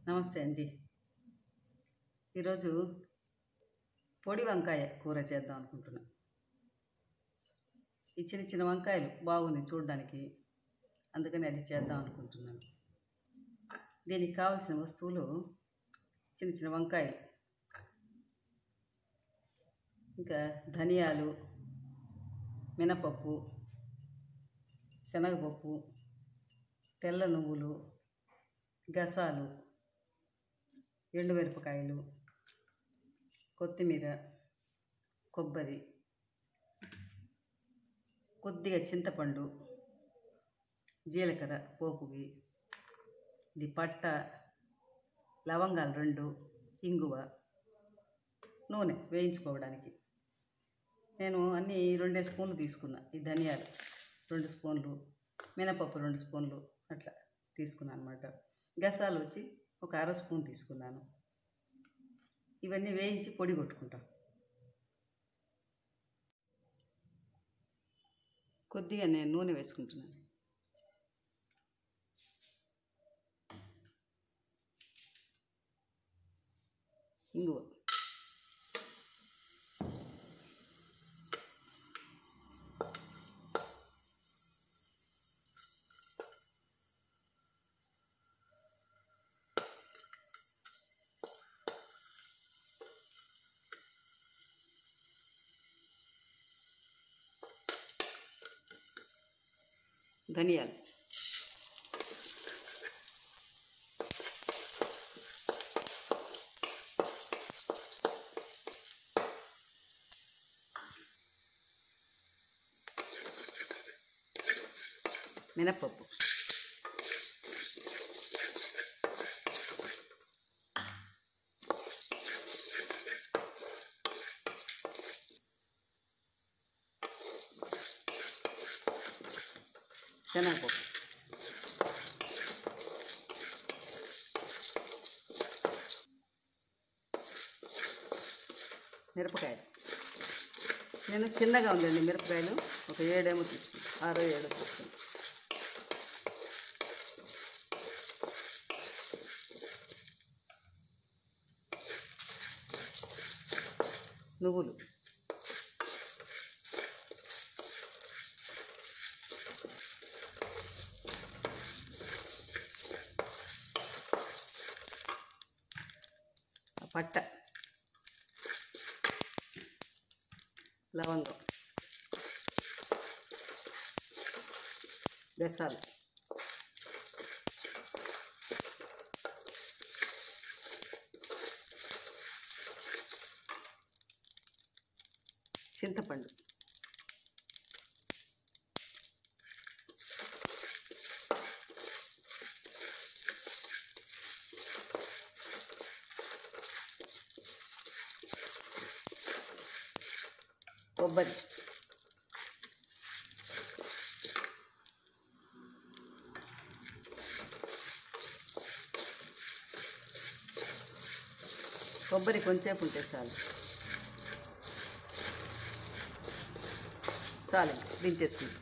నమస్తే అండి ఈరోజు పొడి వంకాయ కూర చేద్దాం అనుకుంటున్నా ఈ చిన్న చిన్న వంకాయలు బాగుంది చూడడానికి అందుకని అది చేద్దాం అనుకుంటున్నాను దీనికి కావాల్సిన వస్తువులు చిన్న చిన్న వంకాయలు ఇంకా ధనియాలు మినపప్పు శనగపప్పు తెల్ల నువ్వులు గసాలు ఎండుమిరపకాయలు కొత్తిమీర కొబ్బరి కొద్దిగా చింతపండు జీలకర్ర పోపుకి ఇది పట్ట లవంగాలు రెండు ఇంగువ నూనె వేయించుకోవడానికి నేను అన్నీ రెండే స్పూన్లు తీసుకున్నా ఈ ధనియాలు రెండు స్పూన్లు మినపప్పు రెండు స్పూన్లు అట్లా తీసుకున్నాను అనమాట గసాలు వచ్చి ఒక అర స్పూన్ తీసుకున్నాను ఇవన్నీ వేయించి పొడి కొట్టుకుంటాం కొద్దిగా నేను నూనె వేసుకుంటున్నాను ఇంగువ ధనియాలు మినప్పప్పు శనగపప్పు మిరపకాయలు నేను చిన్నగా ఉందండి మిరపకాయలు ఒక ఏడేమో తీసుకున్నాను ఆరో ఏడో తీసుకున్నాను నువ్వులు పట్ట లవంగం గసాలు చింతపండు కొబ్బరి కొబ్బరి కొంచెంసేపు ఉంటే చాలు చాలు దించేసుకుంటాం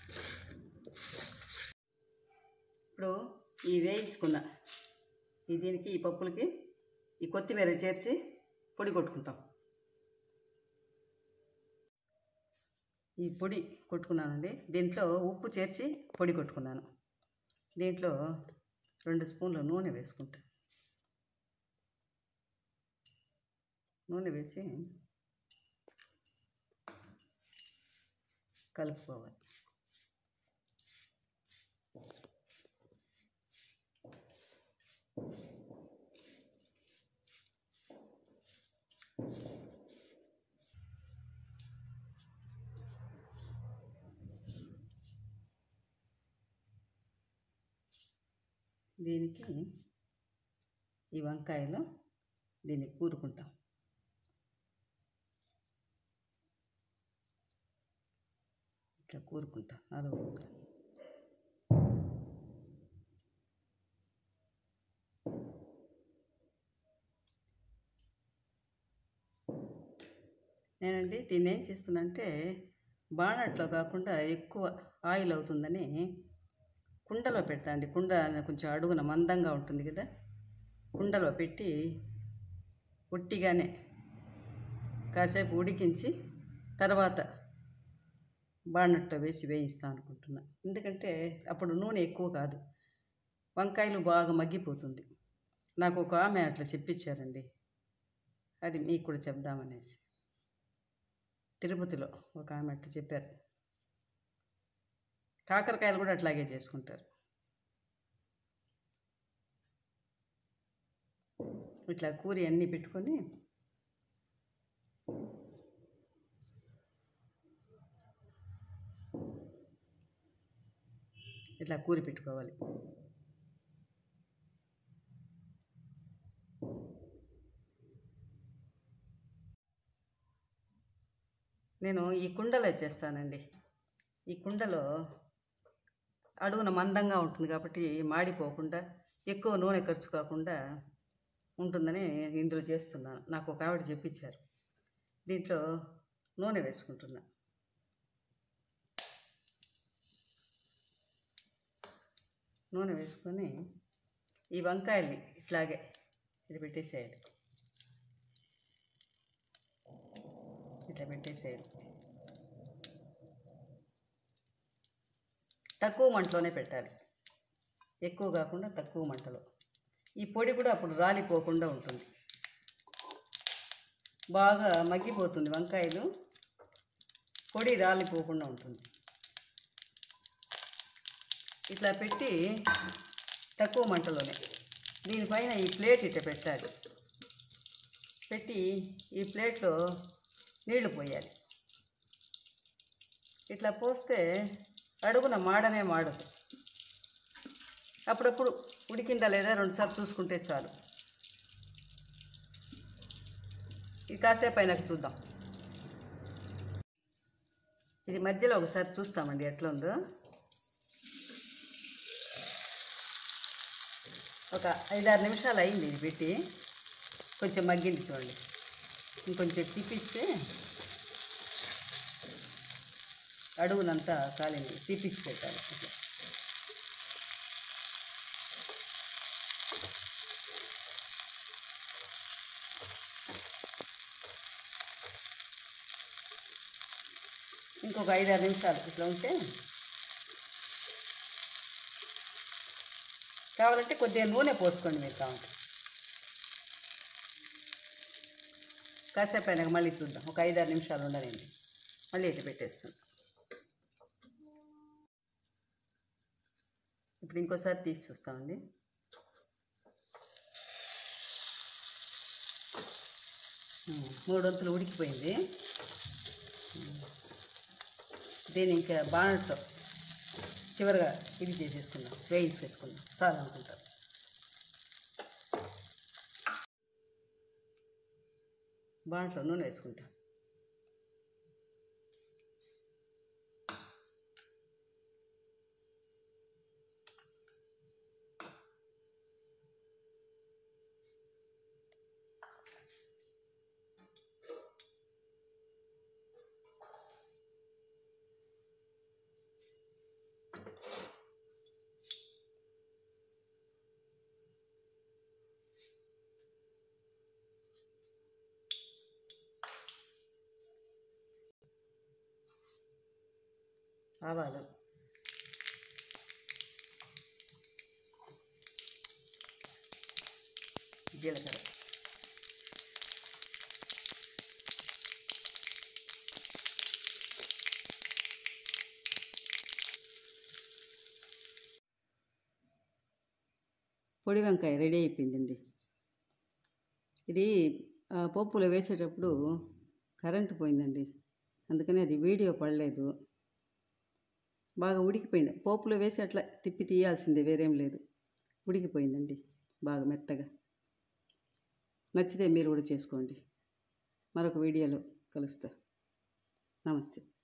ఇప్పుడు ఈ వేయించుకున్న ఈ దీనికి ఈ పప్పులకి ఈ కొత్తిమీర చేర్చి పొడి కొట్టుకుంటాం ఈ పొడి కొట్టుకున్నానండి దీంట్లో ఉప్పు చేర్చి పొడి కొట్టుకున్నాను దీంట్లో రెండు స్పూన్ల నూనె వేసుకుంటా నూనె వేసి కలుపుకోవాలి దీనికి ఈ వంకాయలు దీన్ని కూరుకుంటాం ఇట్లా కూరుకుంటాం అదో నేనండి దీన్ని ఏం చేస్తున్నా అంటే బాణట్లో కాకుండా ఎక్కువ ఆయిల్ అవుతుందని కుండలో పెడతా అండి కుండ కొంచెం అడుగున మందంగా ఉంటుంది కదా కుండలో పెట్టి ఒట్టిగానే కాసేపు ఉడికించి తర్వాత బాణట్లో వేసి వేయిస్తాను అనుకుంటున్నా ఎందుకంటే అప్పుడు నూనె ఎక్కువ కాదు వంకాయలు బాగా మగ్గిపోతుంది నాకు ఒక ఆమె అట్లా చెప్పించారండి అది మీకు కూడా చెప్దామనేసి తిరుపతిలో ఒక ఆమె అట్లా చెప్పారు కాకరకాయలు కూడా అట్లాగే చేసుకుంటారు ఇట్లా కూరి అన్నీ పెట్టుకొని ఇట్లా కూరి పెట్టుకోవాలి నేను ఈ కుండలో చేస్తానండి ఈ కుండలో అడుగున మందంగా ఉంటుంది కాబట్టి మాడిపోకుండా ఎక్కువ నూనె ఖర్చు కాకుండా ఉంటుందని ఇందులో చేస్తున్నాను నాకు ఒక ఆవిడ చెప్పించారు దీంట్లో నూనె వేసుకుంటున్నా నూనె వేసుకొని ఈ వంకాయల్ని ఇట్లాగే ఇది పెట్టేసేయాలి ఇట్లా పెట్టేసేయాలి తక్కువ మంటలోనే పెట్టాలి ఎక్కువ కాకుండా తక్కువ మంటలో ఈ పొడి కూడా అప్పుడు రాలిపోకుండా ఉంటుంది బాగా మగ్గిపోతుంది వంకాయలు పొడి రాలిపోకుండా ఉంటుంది ఇట్లా పెట్టి తక్కువ మంటలోనే దీనిపైన ఈ ప్లేట్ ఇట్లా పెట్టాలి పెట్టి ఈ ప్లేట్లో నీళ్లు పోయాలి ఇట్లా పోస్తే అడుగున మాడనే మాడదు అప్పుడప్పుడు ఉడికిందా లేదా రెండుసార్లు చూసుకుంటే చాలు ఇది కాసేపు అయినాక చూద్దాం ఇది మధ్యలో ఒకసారి చూస్తామండి ఎట్లా ఉందో ఒక ఐదారు నిమిషాలు అయింది ఇది పెట్టి కొంచెం మగ్గింది చూడండి ఇంకొంచెం తిప్పిస్తే అడుగునంతా కాలింది తిప్పించి పెట్టాలి ఇట్లా ఇంకొక ఐదారు నిమిషాలు ఇట్లా ఉంటే కావాలంటే కొద్దిగా నూనె పోసుకోండి మీరు కావాలి కాసేపు అయినాక మళ్ళీ చూద్దాం ఒక ఐదారు నిమిషాలు ఉండనండి మళ్ళీ ఇట్లా పెట్టేస్తాం ఇప్పుడు ఇంకోసారి తీసి చూస్తామండి ఉమ్, మూడు వంతులు ఉడికిపోయింది ఉమ్, దీన్ని ఇంకా బాణట్లో చివరిగా ఇది చేసేసుకుందాం వేయించేసుకుందాం చాలు అనుకుంటాం బాంట్లో నూనె వేసుకుంటాం ఆవాలు జీలకర్ర పొడి వంకాయ రెడీ అయిపోయిందండి ఇది ఆ, పప్పులో వేసేటప్పుడు కరెంటు పోయిందండి అందుకని అది వీడియో పడలేదు బాగా ఉడికిపోయింది పోపులో వేసి అట్లా తిప్పి తీయాల్సిందే వేరేం లేదు ఉడికిపోయిందండి బాగా మెత్తగా నచ్చితే మీరు కూడా చేసుకోండి మరొక వీడియోలో కలుస్తా నమస్తే